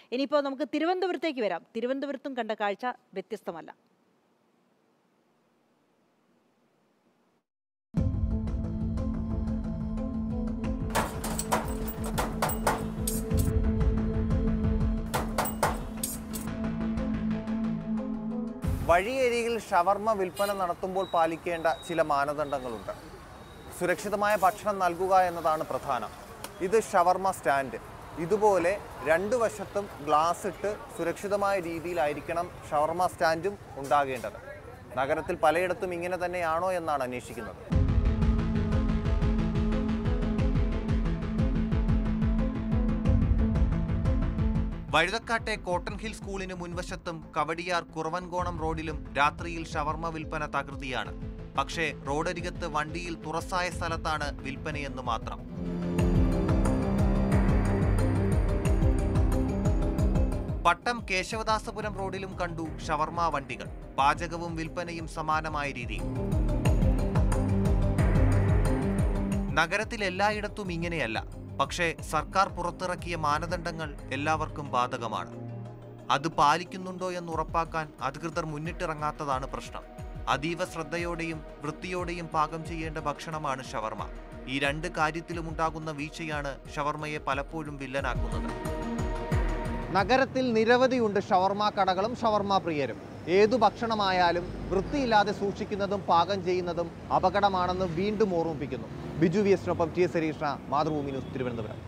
ഇനിയിപ്പോൾ നമുക്ക് തിരുവനന്തപുരത്തേക്ക് വരാം തിരുവനന്തപുരത്തും കണ്ട കാഴ്ച വ്യത്യസ്തമല്ല വഴിയരികിൽ ഷവർമ്മ വിൽപ്പന നടത്തുമ്പോൾ പാലിക്കേണ്ട ചില മാനദണ്ഡങ്ങളുണ്ട് സുരക്ഷിതമായ ഭക്ഷണം നൽകുക എന്നതാണ് പ്രധാനം ഇത് ഷവർമ്മ സ്റ്റാൻഡ് ഇതുപോലെ രണ്ട് വശത്തും ഗ്ലാസ് ഇട്ട് സുരക്ഷിതമായ രീതിയിലായിരിക്കണം ഷവർമ്മ സ്റ്റാൻഡും ഉണ്ടാകേണ്ടത് നഗരത്തിൽ പലയിടത്തും ഇങ്ങനെ തന്നെയാണോ എന്നാണ് അന്വേഷിക്കുന്നത് വഴുതക്കാട്ടെ കോട്ടൺ ഹിൽ സ്കൂളിന് മുൻവശത്തും കവടിയാർ കുറവൻകോണം റോഡിലും രാത്രിയിൽ ഷവർമ്മ വിൽപ്പന തകൃതിയാണ് പക്ഷേ റോഡരികത്ത് വണ്ടിയിൽ തുറസായ സ്ഥലത്താണ് വിൽപ്പനയെന്ന് മാത്രം പട്ടം കേശവദാസപുരം റോഡിലും കണ്ടു ഷവർമ്മ വണ്ടികൾ പാചകവും വിൽപ്പനയും സമാനമായ രീതിയിൽ നഗരത്തിൽ എല്ലായിടത്തും ഇങ്ങനെയല്ല പക്ഷേ സർക്കാർ പുറത്തിറക്കിയ മാനദണ്ഡങ്ങൾ എല്ലാവർക്കും ബാധകമാണ് അത് പാലിക്കുന്നുണ്ടോ എന്ന് ഉറപ്പാക്കാൻ അധികൃതർ മുന്നിട്ടിറങ്ങാത്തതാണ് പ്രശ്നം അതീവ ശ്രദ്ധയോടെയും വൃത്തിയോടെയും പാകം ചെയ്യേണ്ട ഭക്ഷണമാണ് ഷവർമ ഈ രണ്ട് കാര്യത്തിലും ഉണ്ടാകുന്ന വീഴ്ചയാണ് ഷവർമയെ പലപ്പോഴും വില്ലനാക്കുന്നത് നഗരത്തിൽ നിരവധിയുണ്ട് ഷവർമ കടകളും ഷവർമ പ്രിയരും ഏതു ഭക്ഷണമായാലും വൃത്തിയില്ലാതെ സൂക്ഷിക്കുന്നതും പാകം ചെയ്യുന്നതും അപകടമാണെന്ന് വീണ്ടും ഓർമ്മിപ്പിക്കുന്നു ബിജു വി എസിനൊപ്പം ടി എസ് ഹരീഷ്ണ മാതൃഭൂമി ന്യൂസ് തിരുവനന്തപുരം